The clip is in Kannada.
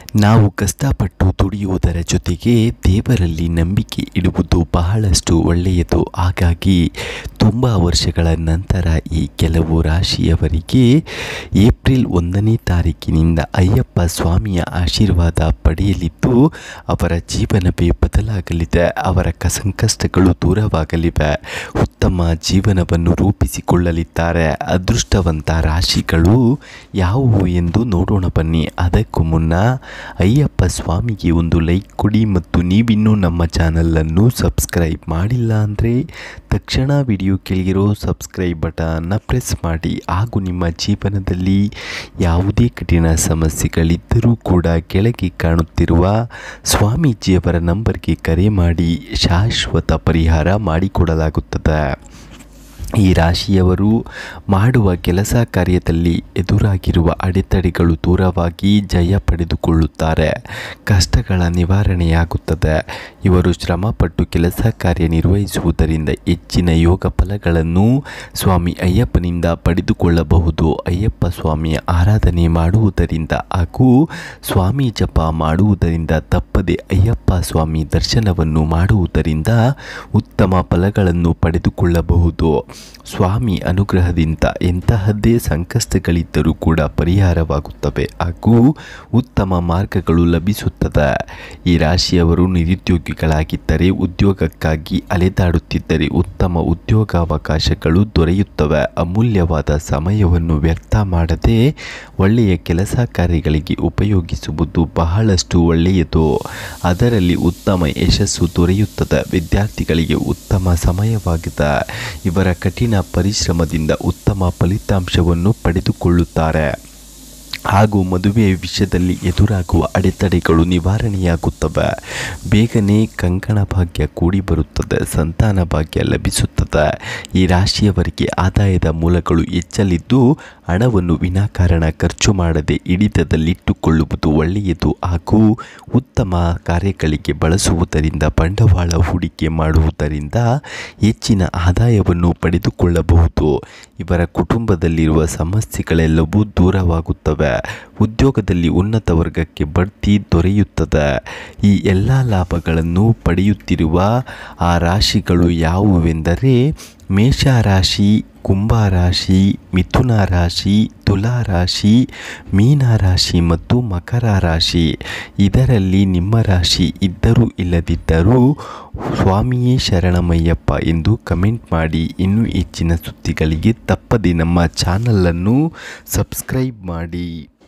ನಾವು ಕಷ್ಟಪಟ್ಟು ದುಡಿಯುವುದರ ಜೊತೆಗೆ ದೇವರಲ್ಲಿ ನಂಬಿಕೆ ಇಡುವುದು ಬಹಳಷ್ಟು ಒಳ್ಳೆಯದು ಹಾಗಾಗಿ ತುಂಬ ವರ್ಷಗಳ ನಂತರ ಈ ಕೆಲವು ರಾಶಿಯವರಿಗೆ ಏಪ್ರಿಲ್ ಒಂದನೇ ತಾರೀಕಿನಿಂದ ಅಯ್ಯಪ್ಪ ಸ್ವಾಮಿಯ ಆಶೀರ್ವಾದ ಪಡೆಯಲಿದ್ದು ಅವರ ಜೀವನವೇ ಬದಲಾಗಲಿದೆ ಅವರ ಕ ಸಂಕಷ್ಟಗಳು ದೂರವಾಗಲಿವೆ ಉತ್ತಮ ಜೀವನವನ್ನು ರೂಪಿಸಿಕೊಳ್ಳಲಿದ್ದಾರೆ ಅದೃಷ್ಟವಂತ ರಾಶಿಗಳು ಯಾವುವು ಎಂದು ನೋಡೋಣ ಬನ್ನಿ ಅದಕ್ಕೂ ಮುನ್ನ ಅಯ್ಯಪ್ಪ ಸ್ವಾಮಿಗೆ ಒಂದು ಲೈಕ್ ಕೊಡಿ ಮತ್ತು ನೀವಿನ್ನೂ ನಮ್ಮ ಚಾನಲನ್ನು ಸಬ್ಸ್ಕ್ರೈಬ್ ಮಾಡಿಲ್ಲ ಅಂದರೆ ತಕ್ಷಣ ವಿಡಿಯೋ ಕೆಳಗಿರೋ ಸಬ್ಸ್ಕ್ರೈಬ್ ಬಟನ್ನ ಪ್ರೆಸ್ ಮಾಡಿ ಹಾಗೂ ನಿಮ್ಮ ಜೀವನದಲ್ಲಿ ಯಾವುದೇ ಕಠಿಣ ಸಮಸ್ಯೆಗಳಿದ್ದರೂ ಕೂಡ ಕೆಳಗೆ ಕಾಣುತ್ತಿರುವ ಸ್ವಾಮೀಜಿಯವರ ನಂಬರ್ಗೆ ಕರೆ ಮಾಡಿ ಶಾಶ್ವತ ಪರಿಹಾರ ಮಾಡಿಕೊಡಲಾಗುತ್ತದೆ ಈ ರಾಶಿಯವರು ಮಾಡುವ ಕೆಲಸ ಕಾರ್ಯದಲ್ಲಿ ಎದುರಾಗಿರುವ ಅಡೆತಡೆಗಳು ದೂರವಾಗಿ ಜಯ ಪಡೆದುಕೊಳ್ಳುತ್ತಾರೆ ಕಷ್ಟಗಳ ನಿವಾರಣೆಯಾಗುತ್ತದೆ ಇವರು ಶ್ರಮಪಟ್ಟು ಕೆಲಸ ಕಾರ್ಯ ನಿರ್ವಹಿಸುವುದರಿಂದ ಹೆಚ್ಚಿನ ಯೋಗ ಫಲಗಳನ್ನು ಸ್ವಾಮಿ ಅಯ್ಯಪ್ಪನಿಂದ ಪಡೆದುಕೊಳ್ಳಬಹುದು ಅಯ್ಯಪ್ಪ ಸ್ವಾಮಿಯ ಆರಾಧನೆ ಮಾಡುವುದರಿಂದ ಹಾಗೂ ಸ್ವಾಮಿ ಜಪ ಮಾಡುವುದರಿಂದ ತಪ್ಪದೆ ಅಯ್ಯಪ್ಪ ಸ್ವಾಮಿ ದರ್ಶನವನ್ನು ಮಾಡುವುದರಿಂದ ಉತ್ತಮ ಫಲಗಳನ್ನು ಪಡೆದುಕೊಳ್ಳಬಹುದು ಸ್ವಾಮಿ ಅನುಗ್ರಹದಿಂದ ಎಂತಹದ್ದೇ ಸಂಕಷ್ಟಗಳಿದ್ದರೂ ಕೂಡ ಪರಿಹಾರವಾಗುತ್ತವೆ ಹಾಗೂ ಉತ್ತಮ ಮಾರ್ಗಗಳು ಲಭಿಸುತ್ತದೆ ಈ ರಾಶಿಯವರು ನಿರುದ್ಯೋಗಿಗಳಾಗಿದ್ದರೆ ಉದ್ಯೋಗಕ್ಕಾಗಿ ಅಲೆದಾಡುತ್ತಿದ್ದರೆ ಉತ್ತಮ ಉದ್ಯೋಗಾವಕಾಶಗಳು ದೊರೆಯುತ್ತವೆ ಅಮೂಲ್ಯವಾದ ಸಮಯವನ್ನು ವ್ಯರ್ಥ ಮಾಡದೆ ಒಳ್ಳೆಯ ಕೆಲಸ ಕಾರ್ಯಗಳಿಗೆ ಉಪಯೋಗಿಸುವುದು ಬಹಳಷ್ಟು ಒಳ್ಳೆಯದು ಅದರಲ್ಲಿ ಉತ್ತಮ ಯಶಸ್ಸು ದೊರೆಯುತ್ತದೆ ವಿದ್ಯಾರ್ಥಿಗಳಿಗೆ ಉತ್ತಮ ಸಮಯವಾಗಿದೆ ಇವರ ಕಠಿಣ ಪರಿಶ್ರಮದಿಂದ ಉತ್ತಮ ಫಲಿತಾಂಶವನ್ನು ಪಡೆದುಕೊಳ್ಳುತ್ತಾರೆ ಹಾಗೂ ಮದುವೆ ವಿಷಯದಲ್ಲಿ ಎದುರಾಗುವ ಅಡೆತಡೆಗಳು ನಿವಾರಣೆಯಾಗುತ್ತವೆ ಬೇಗನೆ ಕಂಕಣ ಭಾಗ್ಯ ಕೂಡಿ ಬರುತ್ತದೆ ಸಂತಾನ ಭಾಗ್ಯ ಲಭಿಸುತ್ತದೆ ಈ ರಾಶಿಯವರಿಗೆ ಆದಾಯದ ಮೂಲಗಳು ಹೆಚ್ಚಲಿದ್ದು ಹಣವನ್ನು ವಿನಾಕಾರಣ ಖರ್ಚು ಮಾಡದೆ ಹಿಡಿತದಲ್ಲಿಟ್ಟುಕೊಳ್ಳುವುದು ಒಳ್ಳೆಯದು ಹಾಗೂ ಉತ್ತಮ ಕಾರ್ಯಗಳಿಗೆ ಬಳಸುವುದರಿಂದ ಬಂಡವಾಳ ಹೂಡಿಕೆ ಮಾಡುವುದರಿಂದ ಹೆಚ್ಚಿನ ಆದಾಯವನ್ನು ಪಡೆದುಕೊಳ್ಳಬಹುದು ಇವರ ಕುಟುಂಬದಲ್ಲಿರುವ ಸಮಸ್ಯೆಗಳೆಲ್ಲವೂ ದೂರವಾಗುತ್ತವೆ ಉದ್ಯೋಗದಲ್ಲಿ ಉನ್ನತ ವರ್ಗಕ್ಕೆ ಬಡ್ತಿ ದೊರೆಯುತ್ತದೆ ಈ ಎಲ್ಲ ಲಾಭಗಳನ್ನು ಪಡೆಯುತ್ತಿರುವ ಆ ರಾಶಿಗಳು ಯಾವುವೆಂದರೆ ಮೇಷ ರಾಶಿ ಕುಂಭ ರಾಶಿ ಮಿಥುನ ರಾಶಿ ತುಲಾ ರಾಶಿ ಮೀನ ರಾಶಿ ಮತ್ತು ಮಕರ ರಾಶಿ ಇದರಲ್ಲಿ ನಿಮ್ಮ ರಾಶಿ ಇದ್ದರೂ ಇಲ್ಲದಿದ್ದರೂ ಸ್ವಾಮಿಯೇ ಶರಣಮಯ್ಯಪ್ಪ ಎಂದು ಕಮೆಂಟ್ ಮಾಡಿ ಇನ್ನೂ ಹೆಚ್ಚಿನ ಸುದ್ದಿಗಳಿಗೆ ತಪ್ಪದೆ ನಮ್ಮ ಚಾನಲನ್ನು ಸಬ್ಸ್ಕ್ರೈಬ್ ಮಾಡಿ